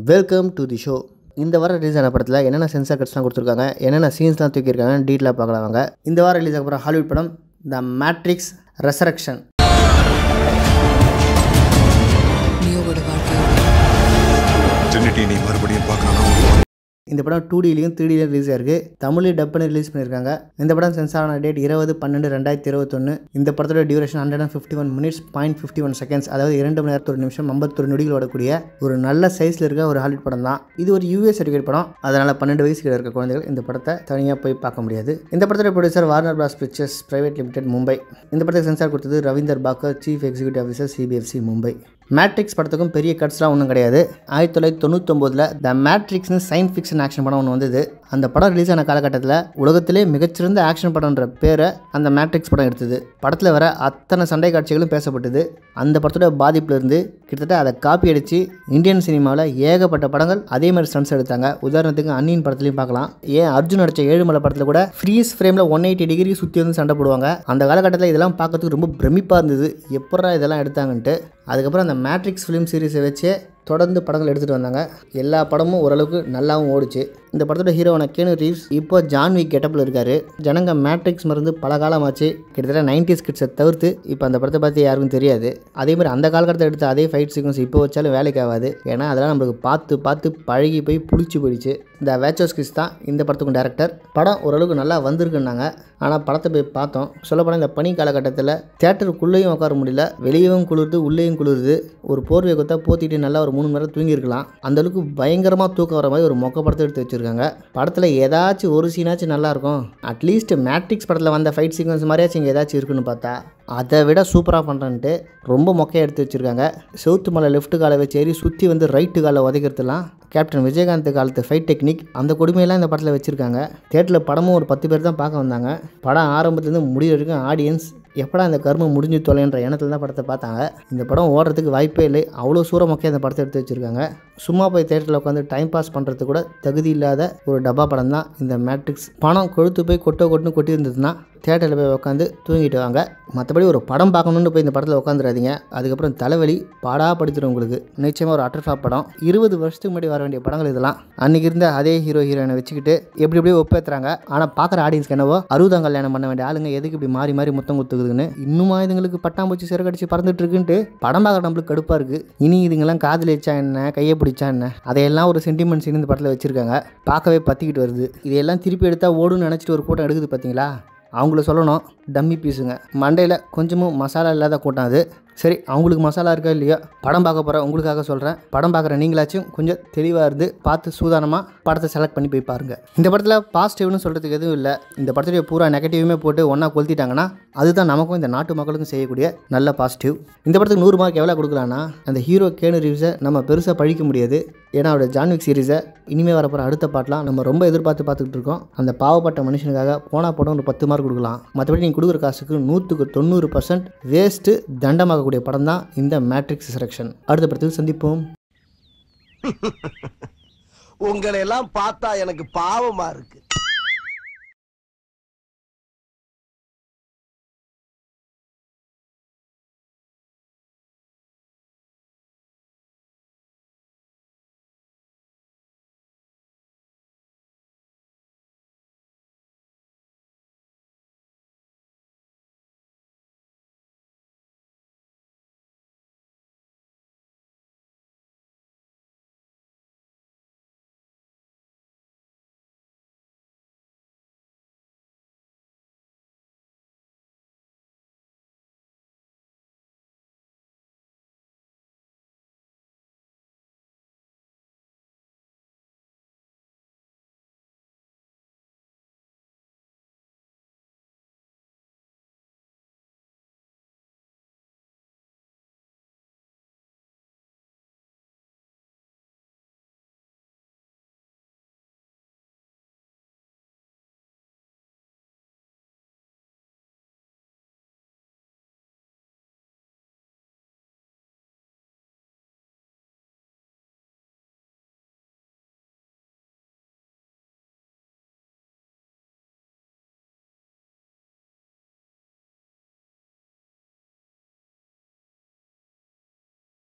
welcome to the show இந்த வாரம் release ஆன படத்தில் என்னென்ன சென்சார் கட்ஸ்லாம் கொடுத்துருக்காங்க என்னென்ன சீன்ஸ்லாம் தூக்கியிருக்காங்க டீட்டெயிலாக பார்க்கலாம் வாங்க இந்த வாரம் ரிலீஸ் ஆக போகிற ஹாலிவுட் படம் த மேட்ரிக்ஸ் ரெசரக்ஷன் நியோவோட வாழ்க்கை ட்ரினிட்டி நீ மறுபடியும் பார்க்கணும் இந்த படம் டூ டிலையும் த்ரீ டிலையும் ரிலீஸ் ஆயிருக்கு தமிழில் டப் பண்ணி ரிலீஸ் பண்ணியிருக்காங்க இந்த படம் சென்சார் ஆன டேட் இருபது பன்னெண்டு ரெண்டாயிரத்தி இருபத்தொன்று இந்த படத்தோட duration hundred and fifty one minutes point fifty one seconds அதாவது இரண்டு மணி நேரத்து ஒரு நிமிஷம் ஐம்பத்தொரு நொடிகள் ஓடக்கூடிய ஒரு நல்ல சைஸில் இருக்க ஒரு ஹாலிவுட் படம் தான் இது ஒரு யூஎஸ் சர்டிஃபிகேட் படம் அதனால் பன்னெண்டு வயசு கீழே இருக்க குழந்தைகள் இந்த படத்தை தனியாக போய் பார்க்க முடியாது இந்த படத்தோட producer Warner Bros Pictures private limited Mumbai இந்த படத்துக்கு சென்சார் கொடுத்தது Ravinder Bhakar chief executive officer CBFC Mumbai Matrix படத்துக்கும் பெரிய கட்ஸ்லாம் ஒன்றும் கிடையாது ஆயிரத்தி தொள்ளாயிரத்தி தொண்ணூத்தொம்போதில் த மேட்ரிக்ஸ்னு சயின்ஸ் ஃபிக்ஷன் ஆக்ஷன் படம் ஒன்று வந்தது அந்த படம் ரிலீஸ் ஆன காலகட்டத்தில் உலகத்திலே மிகச்சிறந்த ஆக்ஷன் படம்ன்ற பேரை அந்த மேட்ரிக்ஸ் படம் எடுத்தது படத்தில் வர அத்தனை சண்டை காட்சிகளும் பேசப்பட்டது அந்த படத்தோட பாதிப்புல இருந்து கிட்டத்தட்ட அதை காப்பி அடித்து இந்தியன் சினிமாவில் ஏகப்பட்ட படங்கள் அதே மாதிரி ஸ்டன்ஸ் எடுத்தாங்க உதாரணத்துக்கு அன்னியின் படத்துலையும் பார்க்கலாம் ஏன் அர்ஜுன் நடிச்ச ஏழுமலை படத்தில் கூட ஃப்ரீஸ் ஃப்ரேமில் ஒன் எயிட்டி டிகிரி சுற்றி வந்து சண்டை போடுவாங்க அந்த காலகட்டத்தில் இதெல்லாம் பார்க்கறதுக்கு ரொம்ப பிரமிப்பாக இருந்தது எப்படா இதெல்லாம் எடுத்தாங்கன்ட்டு அதுக்கப்புறம் அந்த மேட்ரிக்ஸ் ஃபிலிம் சீரிஸை வச்சே தொடர்ந்து படங்கள் எடுத்துகிட்டு வந்தாங்க எல்லா படமும் ஓரளவுக்கு நல்லாவும் ஓடுச்சு இந்த படத்தோட ஹீரோவான கேனு ரீவ்ஸ் இப்போ ஜான்வி கெட்டப்பில் இருக்கார் ஜனங்க மேட்ரிக்ஸ் மருந்து பல காலமாச்சு கிட்டத்தட்ட நைன்டிஸ் கிட்ஸை தவிர்த்து இப்போ அந்த படத்தை பற்றி யாருக்கும் தெரியாது அதே மாதிரி அந்த காலகட்டத்தில் எடுத்த அதே ஃபைட் சீக்வன்ஸ் இப்போ வச்சாலும் வேலைக்கு ஆகாது ஏன்னா அதெல்லாம் நம்மளுக்கு பார்த்து பார்த்து பழகி போய் புளிச்சு போயிடுச்சு இந்த வேச்சோஸ் கிஸ் தான் இந்த படத்துக்கும் டேரக்டர் படம் ஓரளவுக்கு நல்லா வந்திருக்குன்னாங்க ஆனால் படத்தை போய் பார்த்தோம் சொல்லப்போனால் இந்த பனி காலகட்டத்தில் தேட்டருக்குள்ளேயும் உட்கார முடியல வெளியவும் குளிருது உள்ளேயும் குளிருது ஒரு போர்வையை கொத்தா போத்திட்டு நல்லா ஒரு மூணு மணி நேரம் தூங்கியிருக்கலாம் அந்த அளவுக்கு பயங்கரமாக தூக்கம் வர மாதிரி ஒரு மொக்க படத்தை எடுத்து வச்சுருக்காங்க படத்தில் ஏதாச்சும் ஒரு சீனாச்சும் நல்லாயிருக்கும் அட்லீஸ்ட் மேட்ரிக்ஸ் படத்தில் வந்த ஃபைட் சீக்வன்ஸ் மாதிரியாச்சும் இங்கே ஏதாச்சும் இருக்குன்னு பார்த்தா அதை விட சூப்பராக பண்ணுறேன்ட்டு ரொம்ப மொக்கையாக எடுத்து வச்சுருக்காங்க செவுத்து மலை லெஃப்ட் காலை வச்சு ஏறி சுற்றி வந்து ரைட்டு காலை உதைக்கிறதுலாம் கேப்டன் விஜயகாந்த் காலத்து ஃபைட் டெக்னிக் அந்த கொடுமையெல்லாம் இந்த படத்தில் வச்சுருக்காங்க தேட்டரில் படமும் ஒரு பத்து பேர் தான் பார்க்க வந்தாங்க படம் ஆரம்பத்துலேருந்து முடிய வரைக்கும் ஆடியன்ஸ் எப்படா இந்த கர்மம் முடிஞ்சு தொலைன்ற எண்ணத்தில் தான் படத்தை பார்த்தாங்க இந்த படம் ஓடுறதுக்கு வாய்ப்பே இல்லை அவ்வளோ சூற மொக்கையாக இந்த படத்தை எடுத்து வச்சுருக்காங்க சும்மா போய் தேட்டரில் உட்காந்து டைம் பாஸ் பண்ணுறதுக்கு கூட தகுதி இல்லாத ஒரு டப்பா படம் தான் இந்த மேட்ரிக்ஸ் பணம் கொழுத்து போய் கொட்டை கொட்டுன்னு கொட்டி இருந்ததுன்னா தேட்டரில் போய் உட்காந்து தூங்கிட்டு வாங்க மற்றபடி ஒரு படம் பார்க்கணுன்னு போய் இந்த படத்தில் உட்காந்துடாதீங்க அதுக்கப்புறம் தலைவலி பாடா படுத்துடும் உங்களுக்கு நிச்சயமாக ஒரு அட்டர்ஃபா படம் இருபது வருஷத்துக்கு முன்னாடி வர வேண்டிய படங்கள் இதெல்லாம் அன்றைக்கி இருந்த அதே ஹீரோ ஹீரோயினை வச்சுக்கிட்டு எப்படி எப்படியோ ஒப்பேத்துறாங்க ஆனால் பார்க்குற ஆடியன்ஸ்க்கு என்னவோ அறுபதாம் கல்யாணம் பண்ண வேண்டிய ஆளுங்க எதுக்கு இப்படி மாறி மாறி முத்தம் கொடுத்துக்குதுன்னு இன்னுமா இதுங்களுக்கு பட்டாம்பூச்சி சிறகடிச்சு பறந்துட்டு இருக்குன்ட்டு படம் பார்க்க நம்மளுக்கு கடுப்பாக இருக்குது இனி இதுங்கெல்லாம் காதலிச்சா என்ன கையை பிடிச்சா என்ன அதையெல்லாம் ஒரு சென்டிமெண்ட் சீன் இந்த படத்தில் வச்சுருக்காங்க பார்க்கவே பற்றிக்கிட்டு வருது இதையெல்லாம் திருப்பி எடுத்தால் ஓடுன்னு நினச்சிட்டு ஒரு கூட்டம் எடுக்குது பார்த்தீங்களா அவங்கள சொல்லணும் டம்மி பீஸுங்க மண்டையில் கொஞ்சமும் மசாலா இல்லாத கூட்டம் அது சரி அவங்களுக்கு மசாலா இருக்கா இல்லையோ படம் பார்க்க போகிற உங்களுக்காக சொல்கிறேன் படம் பார்க்குற நீங்களாச்சும் கொஞ்சம் தெளிவாக இருந்து பார்த்து சூதானமாக படத்தை செலக்ட் பண்ணி போய் பாருங்கள் இந்த படத்தில் பாசிட்டிவ்னு சொல்கிறதுக்கு எதுவும் இல்லை இந்த படத்துடைய பூரா நெகட்டிவுமே போட்டு ஒன்றா கொளுத்திட்டாங்கன்னா அதுதான் நமக்கும் இந்த நாட்டு மக்களுக்கும் செய்யக்கூடிய நல்ல பாசிட்டிவ் இந்த படத்துக்கு நூறு மார்க் எவ்வளோ கொடுக்கலான்னா அந்த ஹீரோ கேனு ரிவ்ஸை நம்ம பெருசாக பழிக்க முடியாது ஏன்னா அவரோட ஜான்விக் சீரிஸை இனிமேல் வரப்போகிற அடுத்த பாட்டெலாம் நம்ம ரொம்ப எதிர்பார்த்து பார்த்துக்கிட்டு இருக்கோம் அந்த பாவப்பட்ட மனுஷனுக்காக போனா படம் ஒரு பத்து மார்க் கொடுக்கலாம் மற்றபடி நீங்கள் கொடுக்குற காசுக்கு நூற்றுக்கு தொண்ணூறு பர்சன்ட் வேஸ்ட்டு தண்டமாகக்கூடிய படம் தான் இந்த மேட்ரிக்ஸ் செலெக்ஷன் அடுத்த படத்தில் சந்திப்போம் உங்களை எல்லாம் பார்த்தா எனக்கு பாவமா இருக்கு